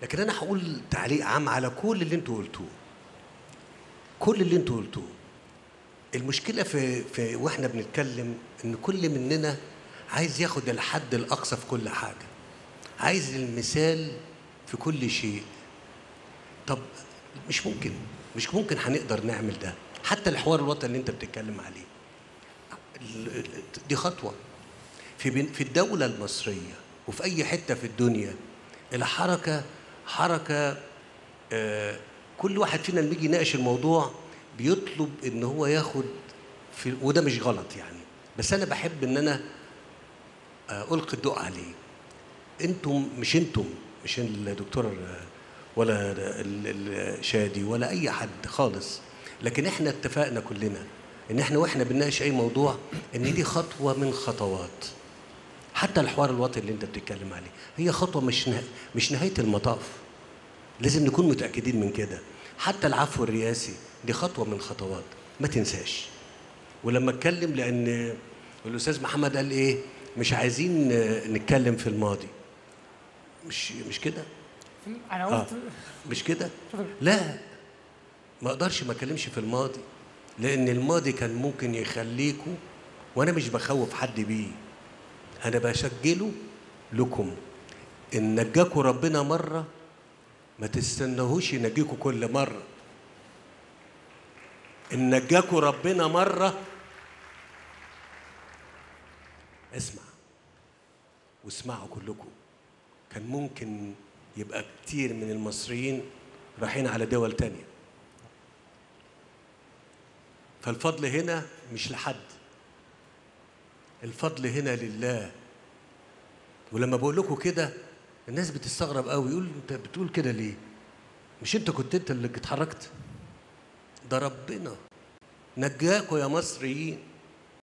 لكن انا هقول تعليق عام على كل اللي انتوا قلتوه كل اللي انتوا قلتوه المشكله في في واحنا بنتكلم ان كل مننا عايز ياخد الحد الاقصى في كل حاجه عايز المثال في كل شيء طب مش ممكن مش ممكن هنقدر نعمل ده حتى الحوار الوطني اللي انت بتتكلم عليه ال- ال- دي خطوه في بن- في الدوله المصريه وفي اي حته في الدنيا الحركه حركه آه، كل واحد فينا لما يجي يناقش الموضوع بيطلب ان هو ياخد في وده مش غلط يعني بس انا بحب ان انا آه، القي الضوء عليه انتم مش انتم مش الدكتور آه، ولا ال- ال- شادي ولا اي حد خالص لكن احنا اتفقنا كلنا ان احنا واحنا بنناقش اي موضوع ان دي خطوه من خطوات حتى الحوار الوطني اللي انت بتتكلم عليه هي خطوه مش نه... مش نهايه المطاف لازم نكون متاكدين من كده حتى العفو الرئاسي دي خطوه من خطوات ما تنساش ولما اتكلم لان الاستاذ محمد قال ايه مش عايزين نتكلم في الماضي مش مش كده انا آه. قلت مش كده لا ما اقدرش ما اتكلمش في الماضي لان الماضي كان ممكن يخليكوا وانا مش بخوف حد بيه انا بسجله لكم ان نجاكوا ربنا مره ما تستناهوش ينجيكوا كل مره ان نجاكوا ربنا مره اسمع واسمعوا كلكم كان ممكن يبقى كتير من المصريين رايحين على دول تانية فالفضل هنا مش لحد الفضل هنا لله ولما بقول لكم كده الناس بتستغرب قوي يقول انت بتقول كده ليه مش انت كنت انت اللي اتحركت ده ربنا نجاكوا يا مصريين